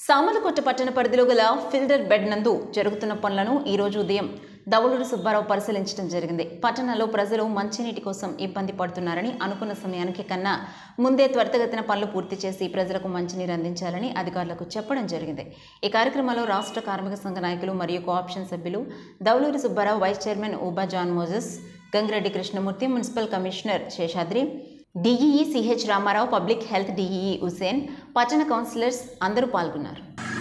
సామలకోట పట్టణ పరిధిలో గల ఫిల్డర్ బెడ్ నందు జరుగుతున్న పనులను ఈ రోజు ఉదయం దవులూరు సుబ్బారావు పరిశీలించడం జరిగింది పట్టణంలో ప్రజలు మంచినీటి కోసం ఇబ్బంది పడుతున్నారని అనుకున్న సమయానికి కన్నా ముందే త్వరితగతిన పనులు పూర్తి చేసి ప్రజలకు మంచినీరు అందించాలని అధికారులకు చెప్పడం జరిగింది ఈ కార్యక్రమంలో రాష్ట్ర కార్మిక సంఘ నాయకులు మరియు కోఆప్షన్ సభ్యులు దౌలూరి సుబ్బారావు వైస్ చైర్మన్ ఊబా John Moses Gangireddy Krishnamurthy municipal commissioner Seshadri DEE CH Ramarao public health DEE Hussain పట్టణ కౌన్సిలర్స్ అందరూ పాల్గొన్నారు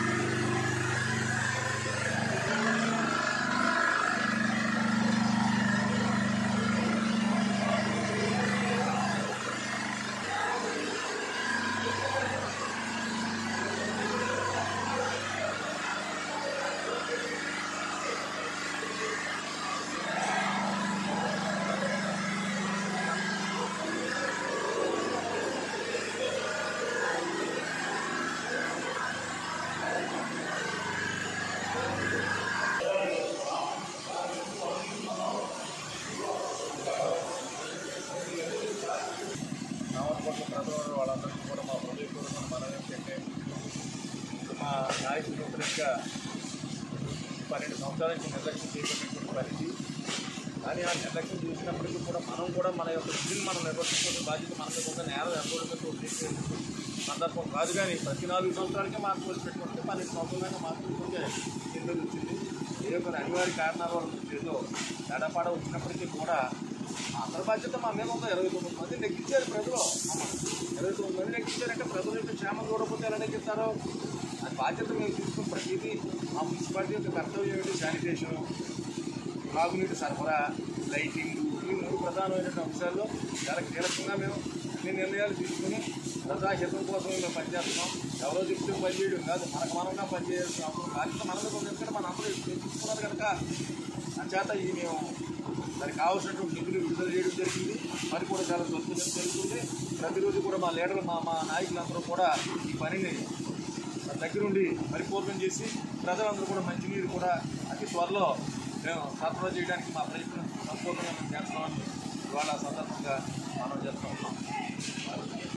నామపట్ల ప్రజలు వాళ్ళందరికీ కూడా మా హృదయపూర్వక మనం ఏంటంటే మా నాయకులు నూతనంగా పన్నెండు సంవత్సరాల నుంచి నిర్లక్ష్యం చేయబడినటువంటి పరిస్థితి కానీ ఆ నిర్లక్ష్యం చూసినప్పటికీ కూడా మనం కూడా మన యొక్క విధిని మనం నిర్వర్తించుకునే బాధ్యత మన మీద ఉన్న నేరం ఎంతవరకు ఉద్దేశించే సందర్భం కాదు కానీ ప్రతి నాలుగు సంవత్సరాలకే మార్పు వచ్చి పెట్టుకుంటే పన్నెండు సంవత్సరాలైనా మార్పు ఉంటే ఎందుకు వచ్చింది ఏ కొన్ని అనివార్య కారణాల వల్ల ఏదో తడపాడ వచ్చినప్పటికీ కూడా అందరి బాధ్యత మా మీద ఉందా ఇరవై తొమ్మిది మంది లెక్కించారు ప్రజలు ఇరవై తొమ్మిది మంది లెక్కించారంటే ప్రజల యొక్క క్షేమం చూడకపోతే ఎలా లెక్కిస్తారు అది బాధ్యత మేము తీసుకున్న ప్రతిదీ మా మున్సిపాలిటీ యొక్క కర్తవ్యం ఏంటి శానిటేషన్ తాగునీటి సరఫరా లైటింగ్ ఈ మూడు ప్రధానమైన అంశాల్లో చాలా కీలకంగా మేము అన్ని నిర్ణయాలు తీసుకుని ప్రజాహితం కోసం మేము పనిచేస్తున్నాం ఎవరో చెప్తే పని చేయడం కాదు మనకు మనంగా పనిచేయాల్సిన అవసరం బాధ్యత మనలో కొంచెం ఎందుకంటే మన అందరూ తీసుకున్నారు కనుక అంచేత ఈ మేము దానికి కావాల్సినటువంటి నిధులు విడుదల చేయడం జరిగింది పని కూడా చాలా స్వచ్ఛంగా జరుగుతుంది ప్రతిరోజు కూడా మా లీడర్లు మా మా నాయకులందరూ కూడా ఈ పనిని దగ్గరుండి పరిపూర్ణం చేసి ప్రజలందరూ కూడా మంచినీరు కూడా అతి త్వరలో మేము సరఫరా చేయడానికి మా ప్రయత్నం సంపూర్ణంగా మేము చేస్తామని ఇవాళ సందర్భంగా మనం చేస్తున్నాం